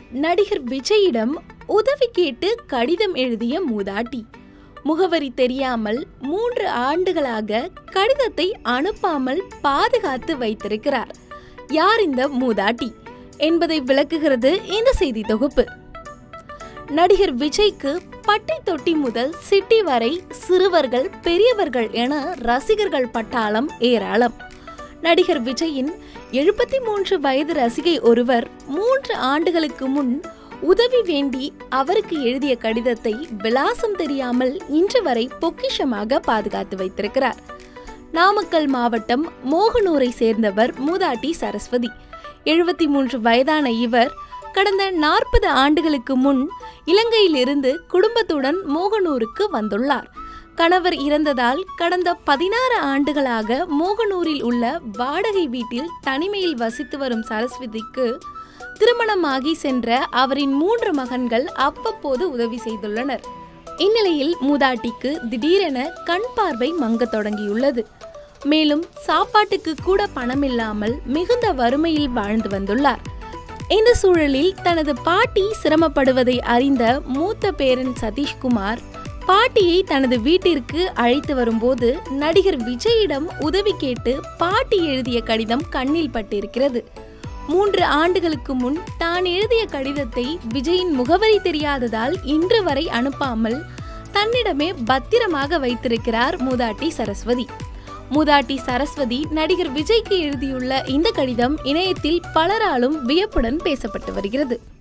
நடிகர் விஜயிடம் உதவி கேட்டு கடிதம் எழுதிய மூதாட்டி முகவரி தெரியாமல் மூன்று ஆண்டுகளாக கடிதத்தை அனுப்பாமல் பாதுகாத்து வைத்திருக்கிறார் யார் இந்த மூதாட்டி என்பதை விளக்குகிறது இந்த செய்தி தொகுப்பு நடிகர் விஜய்க்கு பட்டி தொட்டி முதல் சிட்டி வரை சிறுவர்கள் பெரியவர்கள் என ரசிகர்கள் பட்டாளம் ஏராளம் நடிகர் விஜயின் எழுபத்தி மூன்று வயது ரசிகை ஒருவர் மூன்று ஆண்டுகளுக்கு முன் உதவி வேண்டி அவருக்கு எழுதிய கடிதத்தை விலாசம் தெரியாமல் இன்று வரை பொக்கிஷமாக பாதுகாத்து வைத்திருக்கிறார் நாமக்கல் மாவட்டம் மோகனூரை சேர்ந்தவர் மூதாட்டி சரஸ்வதி எழுபத்தி மூன்று வயதான இவர் கடந்த நாற்பது ஆண்டுகளுக்கு முன் இலங்கையிலிருந்து குடும்பத்துடன் மோகனூருக்கு வந்துள்ளார் கணவர் இறந்ததால் கடந்த பதினாறு ஆண்டுகளாக மோகனூரில் உள்ள வாடகை வீட்டில் தனிமையில் வசித்து வரும் சரஸ்வதிக்கு திருமணமாகி சென்ற அவரின் மூன்று மகன்கள் அவ்வப்போது உதவி செய்துள்ளனர் இந்நிலையில் மூதாட்டிக்கு திடீரென கண் பார்வை மங்கத் தொடங்கியுள்ளது மேலும் சாப்பாட்டுக்கு கூட பணமில்லாமல் மிகுந்த வறுமையில் வாழ்ந்து வந்துள்ளார் இந்த சூழலில் தனது பாட்டி சிரமப்படுவதை அறிந்த மூத்த பேரன் சதீஷ்குமார் பாட்டியை தனது வீட்டிற்கு அழைத்து வரும்போது நடிகர் விஜயிடம் உதவி கேட்டு பாட்டி எழுதிய கடிதம் கண்ணில் பட்டிருக்கிறது மூன்று ஆண்டுகளுக்கு முன் தான் எழுதிய கடிதத்தை விஜயின் முகவரி தெரியாததால் இன்று வரை அனுப்பாமல் தன்னிடமே பத்திரமாக வைத்திருக்கிறார் மூதாட்டி சரஸ்வதி மூதாட்டி சரஸ்வதி நடிகர் விஜய்க்கு எழுதியுள்ள இந்த கடிதம் இணையத்தில் பலராலும் வியப்புடன் பேசப்பட்டு வருகிறது